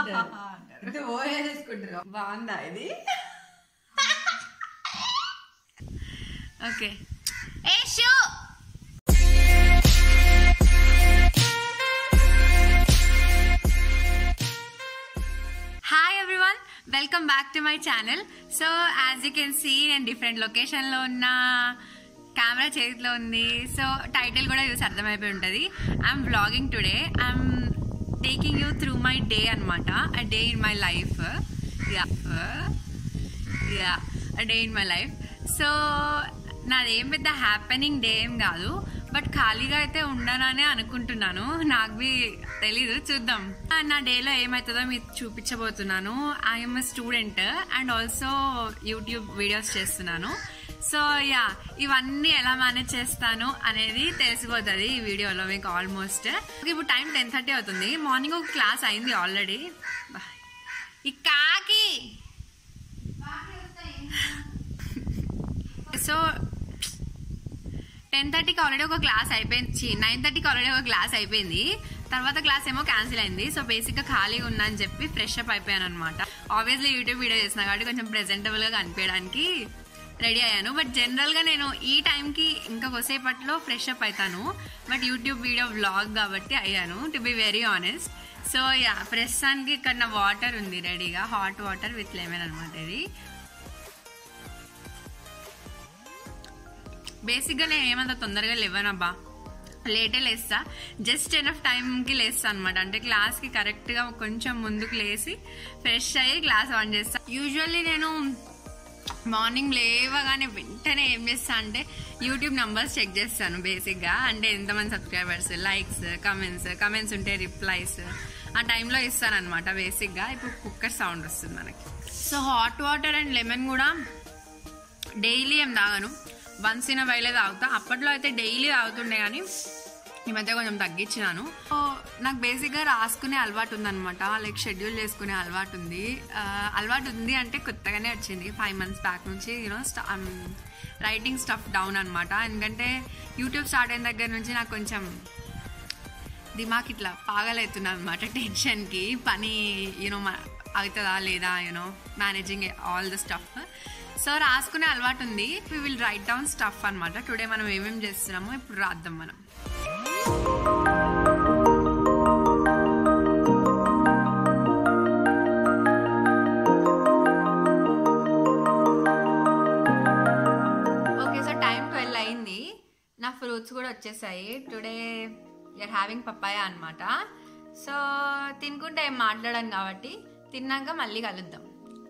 అంటారు ఇది ఓయేసుకుంటారు బాగుందా ఇది ఓకే ఏ షూ hi everyone welcome back to my channel so as you can see నేను డిఫరెంట్ లొకేషన్లో ఉన్న కెమెరా చేతిలో ఉంది సో టైటిల్ కూడా చూసి అర్థమైపోయి ఉంటుంది I'm vlogging today I'm taking you through my day అనమాట a day in my life ya ya day in my life so నాదేం పెద్ద హ్యాపెనింగ్ డే ఏం కాదు బట్ ఖాళీగా అయితే ఉండననే అనుకుంటున్నాను నాకు బి తెలీదు చూద్దాం ఆ, నా డేలో ఏమవుతుందో మీకు చూపించబోతున్నాను I'm student and also YouTube videos చేస్తున్నాను సో యా ఇవన్నీ ఎలా మేనేజ్ చేస్తాను అనేది తెలిసిపోతుంది ఈ వీడియోలో మీకు ఆల్మోస్ట్ ఇప్పుడు టైం టెన్ థర్టీ అవుతుంది మార్నింగ్ ఒక క్లాస్ అయింది ఆల్రెడీ ఈ కాకి సో టెన్ థర్టీకి ఆల్రెడీ ఒక క్లాస్ అయిపోయింది నైన్ థర్టీకి ఆల్రెడీ ఒక క్లాస్ అయిపోయింది తర్వాత క్లాస్ ఏమో క్యాన్సిల్ అయింది సో బేసిక్గా ఖాళీగా ఉన్నా అని చెప్పి ఫ్రెష్ అప్ అయిపోయాను అనమాట ఆబ్వియస్లీ యూట్యూబ్ వీడియో చేసిన కాబట్టి కొంచెం ప్రెజెంటబుల్గా కనిపించడానికి రెడీ అయ్యాను బట్ జనరల్గా నేను ఈ టైంకి ఇంకా కొద్దిసేపట్లో ఫ్రెష్ అప్ అవుతాను బట్ యూట్యూబ్ వీడియో వ్లాగ్ కాబట్టి అయ్యాను to be very honest so ya ప్రస్తుతానికి ఇక్కడ నా వాటర్ ఉంది రెడీగా హాట్ వాటర్ విత్ లెమన్ అనమాట ఇది బేసిక్గా నేను ఏమంత తొందరగా లేవనబ్బా లేటే లేస్తా జస్ట్ ఎనఫ్ టైంకి లేస్తా అనమాట అంటే క్లాస్కి కరెక్ట్గా కొంచెం ముందుకు లేసి ఫ్రెష్ అయ్యి క్లాస్ ఆన్ చేస్తా యూజువల్లీ నేను మార్నింగ్ లేవగానే వెంటనే ఏం చేస్తా అంటే యూట్యూబ్ నంబర్స్ చెక్ చేస్తాను బేసిక్గా అంటే ఎంతమంది సబ్స్క్రైబర్స్ లైక్స్ కమెంట్స్ కమెంట్స్ ఉంటే రిప్లైస్ ఆ టైంలో ఇస్తాను అనమాట బేసిక్గా ఇప్పుడు కుక్కర్ సౌండ్ వస్తుంది మనకి so hot water and lemon కూడా డైలీ ఏం తాగను వన్స్ ఇన్ వైలే తాగుతా అప్పట్లో అయితే డైలీ తాగుతుండే కానీ ఈ మధ్య కొంచెం తగ్గించినాను సో నాకు బేసిక్గా రాసుకునే అలవాటు ఉందన్నమాట లైక్ షెడ్యూల్ చేసుకునే అలవాటు ఉంది ఆ, అలవాటు ఉంది అంటే కొత్తగానే వచ్చింది ఫైవ్ మంత్స్ బ్యాక్ నుంచి యూనో రైటింగ్ స్టఫ్ డౌన్ అనమాట ఎందుకంటే యూట్యూబ్ స్టార్ట్ అయిన దగ్గర నుంచి నాకు కొంచెం దిమాక్ ఇట్లా పాగలవుతున్నా అనమాట టెన్షన్కి పని యూనో అవుతుందా లేదా you know managing all the stuff so రాసుకునే అలవాటు ఉంది we will write down stuff అనమాట టుడే మనం ఏమేమి చేస్తున్నామో ఇప్పుడు రాద్దాం మనం ఓకే సో టైం ట్వెల్వ్ అయింది నా ఫ్రూట్స్ కూడా వచ్చేసాయి టుడే యూఆర్ హ్యావింగ్ పప్పాయ అనమాట సో తినుకుంటే ఏం మాట్లాడాను కాబట్టి తిన్నాక మళ్ళీ కలుద్దాం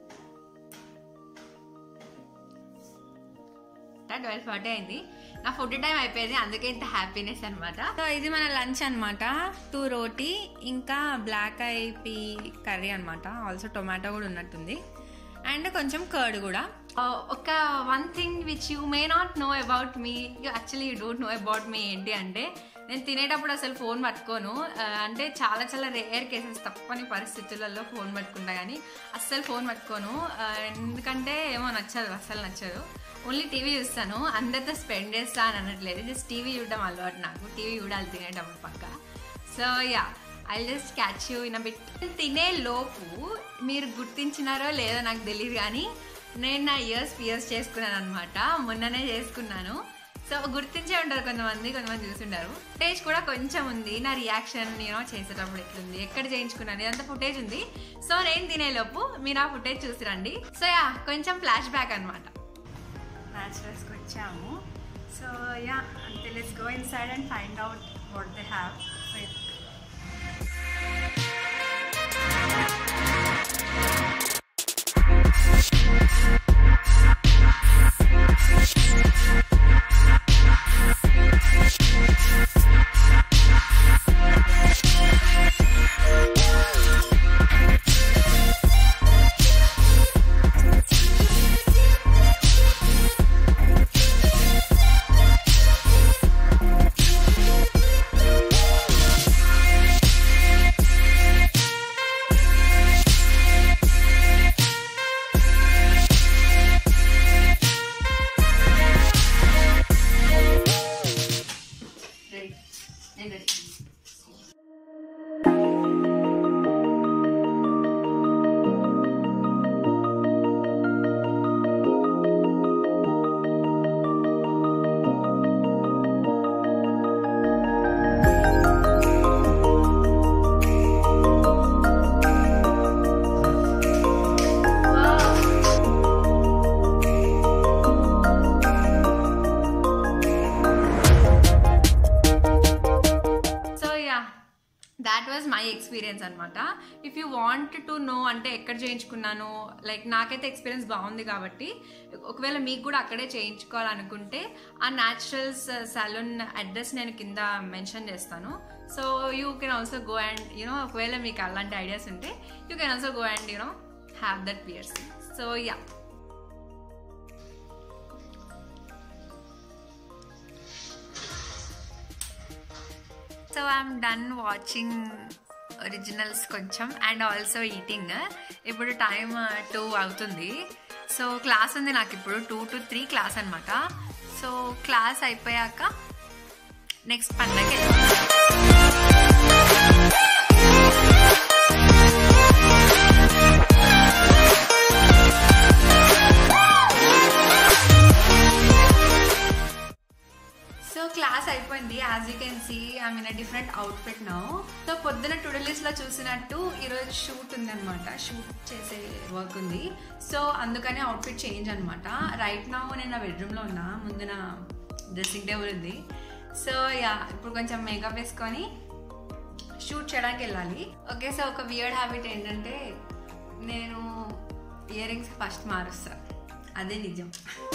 ట్వెల్వ్ ఫార్టీ అయింది నా ఫుడ్ టైం అయిపోయింది అందుకే ఇంత హ్యాపీనెస్ అనమాట సో ఇది మన లంచ్ అనమాట టూ రోటీ ఇంకా బ్లాక్ ఐ పీ కర్రీ అనమాట ఆల్సో టొమాటో కూడా ఉన్నట్టుంది అండ్ కొంచెం కర్డ్ కూడా ఒక one thing which you may not know about me you actually you don't know about me ఏంటి అంటే నేను తినేటప్పుడు అసలు ఫోన్ పట్టుకోను ఆ, అంటే చాలా చాలా రేర్ కేసెస్ తప్పని పరిస్థితులలో ఫోన్ పట్టుకుంటా కానీ అస్సలు ఫోన్ పట్టుకోను ఆ, ఎందుకంటే ఏమో నచ్చదు అస్సలు నచ్చదు ఓన్లీ టీవీ చూస్తాను అందరితో స్పెండ్ చేస్తా అని అనట్లేదు జస్ట్ టీవీ చూడడం అలవాటు నాకు టీవీ చూడాలి తినేటప్పుడు పక్క so ya I just catch you in bit తినే లోపు మీరు గుర్తించినారో లేదో నాకు తెలియదు కానీ నేను నా ఇయర్స్ పియర్స్ చేసుకున్నాను అనమాట మొన్ననే చేసుకున్నాను సో గుర్తించే ఉంటారు కొంతమంది కొంతమంది చూసుంటారు ఫుటేజ్ కూడా కొంచెం ఉంది నా రియాక్షన్ నేను చేసేటప్పుడు ఎట్లుంది ఎక్కడ చేయించుకున్నాను ఇదంతా ఫుటేజ్ ఉంది సో నేను తినేలోపు మీరు ఆ ఫుటేజ్ చూసిరండి సో యా కొంచెం ఫ్లాష్ బ్యాక్ అనమాట న్యాచురల్స్కి వచ్చాము సో యా అంటే let's go inside and find out what they have so Thank that was my experience అనమాట if you want to know అంటే ఎక్కడ చేయించుకున్నాను లైక్ నాకైతే ఎక్స్పీరియన్స్ బాగుంది కాబట్టి ఒకవేళ మీకు కూడా అక్కడే చేయించుకోవాలనుకుంటే ఆ న్యాచురల్స్ సలూన్ అడ్రస్ నేను కింద మెన్షన్ చేస్తాను so you can also go and you know ఒకవేళ మీకు అలాంటి ఐడియాస్ ఉంటే you can also go and you know have that piercing so ya so I'm done watching originals కొంచెం అండ్ ఆల్సో ఈటింగ్ ఇప్పుడు time two అవుతుంది సో క్లాస్ ఉంది నాకు ఇప్పుడు టూ టు త్రీ క్లాస్ అనమాట సో క్లాస్ అయిపోయాక నెక్స్ట్ పండగ సో క్లాస్ అయిపోయింది as you can see I mean different outfit now so పొద్దున టుడలిస్ట్ లో చూసినట్టు ఈరోజు షూట్ ఉంది అనమాట షూట్ చేసే వర్క్ ఉంది సో అందుకనే అవుట్ఫిట్ చేంజ్ అనమాట రైట్ నౌ నేను నా బెడ్రూమ్ లో ఉన్నా ముందు నా డ్రెస్సింగ్ టేబుల్ ఉంది సో యా ఇప్పుడు కొంచెం మేకప్ వేసుకొని షూట్ చేయడానికి వెళ్ళాలి ఓకే సో ఒక వియర్డ్ హ్యాబిట్ ఏంటంటే నేను ఇయర్ రింగ్స్ ఫస్ట్ మారుస్తా అదే నిజం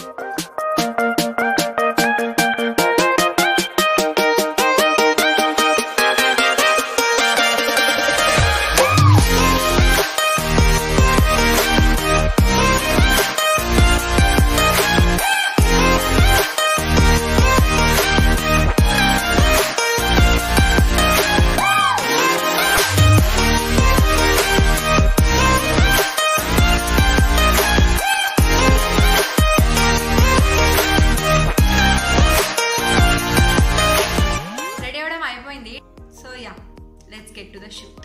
రెడీ అవ్వడం అయిపోయింది so ya let's get to the shoot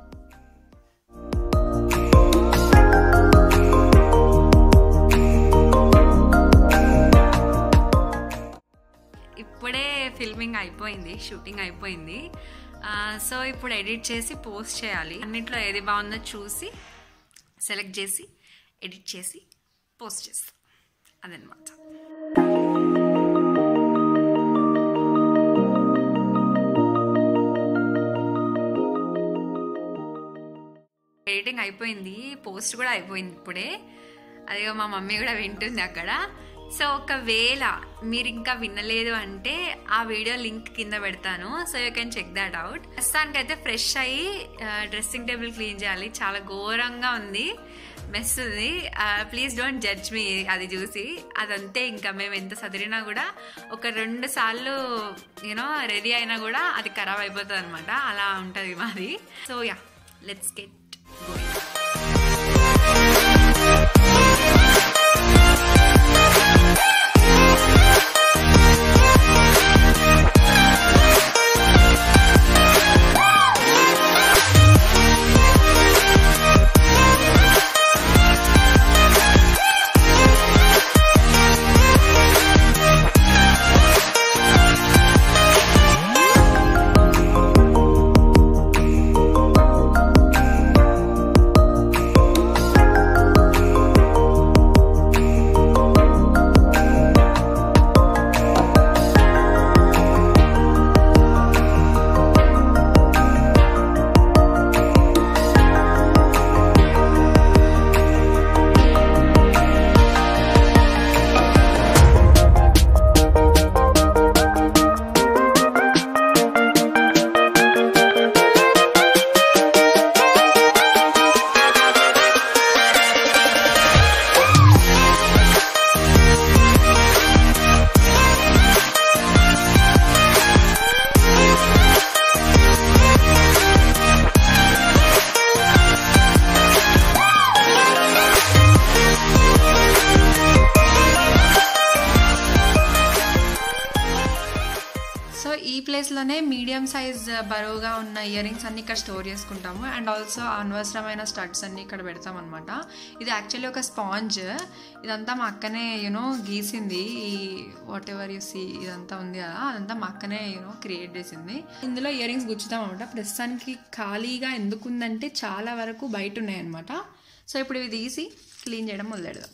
ఇప్పుడే ఫిల్మింగ్ అయిపోయింది షూటింగ్ అయిపోయింది సో ఇప్పుడు ఎడిట్ చేసి పోస్ట్ చేయాలి అన్నిట్లో ఏది బాగుందో చూసి సెలెక్ట్ చేసి ఎడిట్ చేసి పోస్ట్ చేస్తాం అదనమాట ఎడిటింగ్ అయిపోయింది పోస్ట్ కూడా అయిపోయింది ఇప్పుడే అదిగో మా మమ్మీ కూడా వింటుంది అక్కడ సో ఒకవేళ మీరు ఇంకా వినలేదు అంటే ఆ వీడియో లింక్ కింద పెడతాను so you can check that out ప్రస్తుతానికైతే ఫ్రెష్ అయ్యి డ్రెస్సింగ్ టేబుల్ క్లీన్ చేయాలి చాలా ఘోరంగా ఉంది మెస్ ఉంది ప్లీజ్ డోంట్ జడ్జ్ మీ అది చూసి అదంతే ఇంకా మేము ఎంత సదిరినా కూడా ఒక రెండు సార్లు యూనో రెడీ అయినా కూడా అది ఖరాబ్ అయిపోతుంది అనమాట అలా ఉంటుంది మాది so ya let's get going so ఈ ప్లేస్లోనే మీడియం సైజ్ బరువుగా ఉన్న ఇయర్ రింగ్స్ అన్ని ఇక్కడ స్టోర్ చేసుకుంటాము అండ్ ఆల్సో అనవసరమైన స్టడ్స్ అన్ని ఇక్కడ పెడతాం అనమాట ఇది యాక్చువల్లీ ఒక స్పాంజ్ ఇదంతా మా అక్కనే యూనో గీసింది ఈ వాట్ ఎవర్ యూ సీ ఇదంతా ఉంది కదా అదంతా మా అక్కనే యూనో క్రియేట్ చేసింది ఇందులో ఇయర్ రింగ్స్ గుచ్చుతాం అనమాట ప్రస్తుతానికి ఖాళీగా ఎందుకుందంటే చాలా వరకు బయట ఉన్నాయన్నమాట సో ఇప్పుడు ఇవి తీసి క్లీన్ చేయడం మొదలెడదాం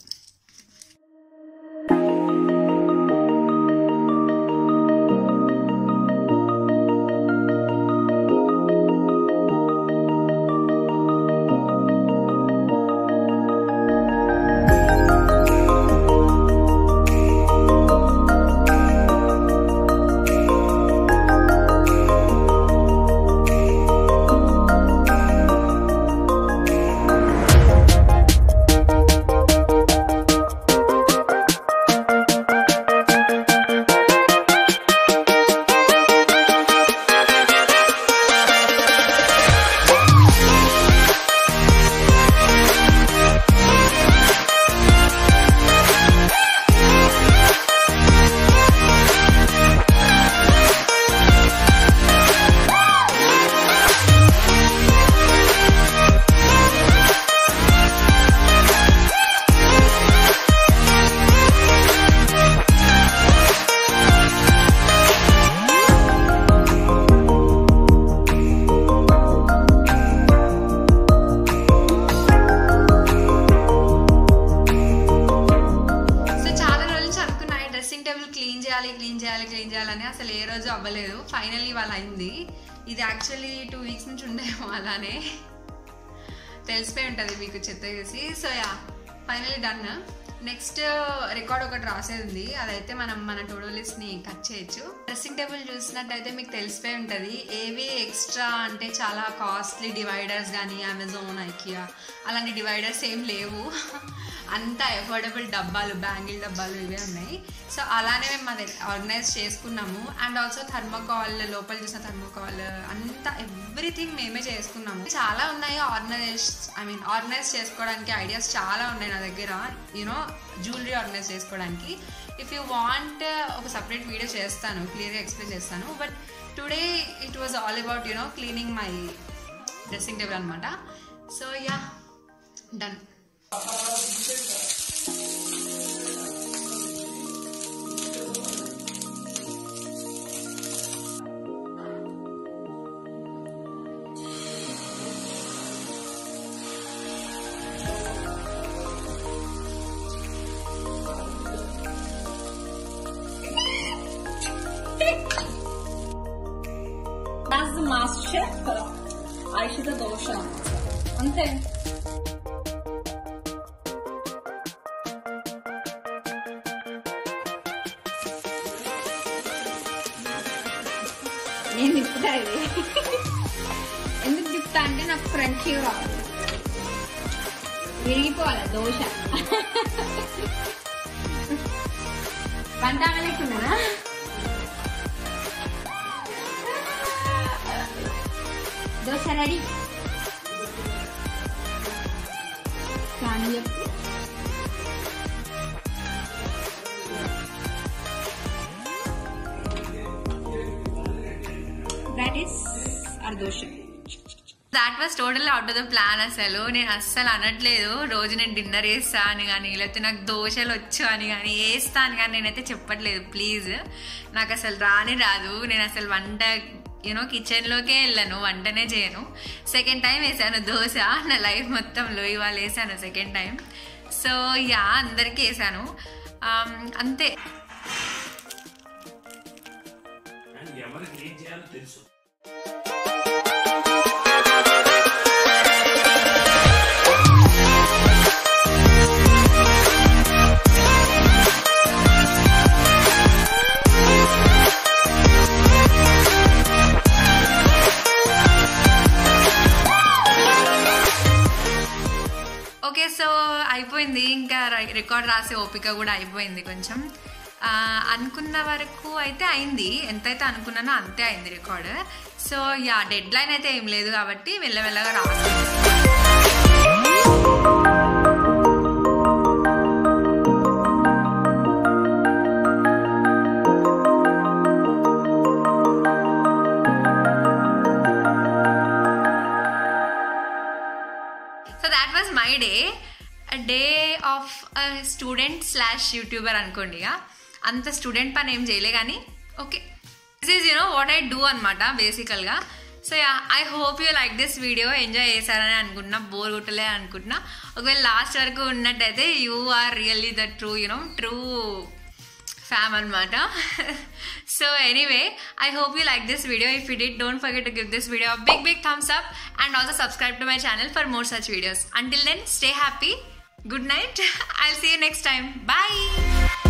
ఫైనల్లీ వాళ్ళ అయింది ఇది యాక్చువల్లీ టూ వీక్స్ నుంచి ఉండేమో అలానే తెలిసిపోయి ఉంటుంది మీకు చెత్త చూసి so ya finally done next record ఒకటి రాసేది ఉంది అదైతే మనం మన టోడో లిస్ట్ని కట్ చేయొచ్చు డ్రెస్సింగ్ టేబుల్ చూసినట్టయితే మీకు తెలిసిపోయి ఉంటుంది ఏవి ఎక్స్ట్రా అంటే చాలా కాస్ట్లీ డివైడర్స్ కానీ అమెజాన్ ఐకియా అలాంటి డివైడర్స్ ఏం లేవు అంత అఫోర్డబుల్ డబ్బాలు బ్యాంగిల్ డబ్బాలు ఇవే ఉన్నాయి సో అలానే మేము అది ఆర్గనైజ్ చేసుకున్నాము అండ్ ఆల్సో థర్మోకాల్ లోపల చూసిన థర్మోకాల్ అంతా ఎవ్రీథింగ్ మేమే చేసుకున్నాము చాలా ఉన్నాయి ఆర్గనైజ్ ఐ మీన్ ఆర్గనైజ్ చేసుకోవడానికి ఐడియాస్ చాలా ఉన్నాయి నా దగ్గర యూనో జ్యువెలరీ ఆర్గనైజ్ చేసుకోవడానికి ఇఫ్ యూ వాంట్ ఒక సపరేట్ వీడియో చేస్తాను క్లియర్గా ఎక్స్ప్లెయిన్ చేస్తాను but today it was all about you know cleaning my dressing table అనమాట so ya done That's the master chef. Aishita Dosha. అంతే నేను తిప్పుతా ఇది ఎందుకు తిప్పుతా అంటే నాకు ఫ్రంట్ రావాలి విరిగిపోవాలి దోశ వంట లేకున్నానా దోశ రెడీ కానీ చెప్పు that is our dosa that was total out of the plan అసలు నేను అస్సలు అనట్లేదు రోజు నేను డిన్నర్ చేస్తా అని కానీ లేకపోతే నాకు దోశలు వచ్చు అని కానీ వేస్తా అని కానీ నేనైతే చెప్పట్లేదు ప్లీజ్ నాకు అసలు రాని రాదు నేను అసలు వంట యూనో కిచెన్లోకే వెళ్ళాను వంటనే చేయను సెకండ్ టైం వేసాను దోశ నా లైఫ్ మొత్తంలో ఇవాళ వేసాను సెకండ్ టైం సో యా అందరికీ వేసాను Um, అంతే అండ్ ఎవరికి ఏం చేయాలో తెలుసు ఓకే సో అయిపోయింది ఇంకా రికార్డ్ రాసే ఓపిక కూడా అయిపోయింది కొంచెం ఆ, అనుకున్న వరకు అయితే అయింది ఎంతైతే అనుకున్నానో అంతే అయింది record so ya deadline అయితే ఏం లేదు కాబట్టి వెళ్ళవెళ్ళగా రాస్తాను so that was my day day of student slash YouTuber అనుకోండి ఇక అంత స్టూడెంట్ పని ఏం చేయలే కానీ okay this is you know what I do అనమాట బేసికల్గా so ya I hope you like this video enjoy చేశారని అనుకుంటున్నా బోర్ కొట్టలే అనుకుంటున్నా ఒకవేళ లాస్ట్ వరకు ఉన్నట్టయితే you are really the true you know true fam అనమాట so anyway I hope you like this video if you did don't forget to give this video big big thumbs up and also subscribe to my channel for more such videos until then stay happy good night I see you next time bye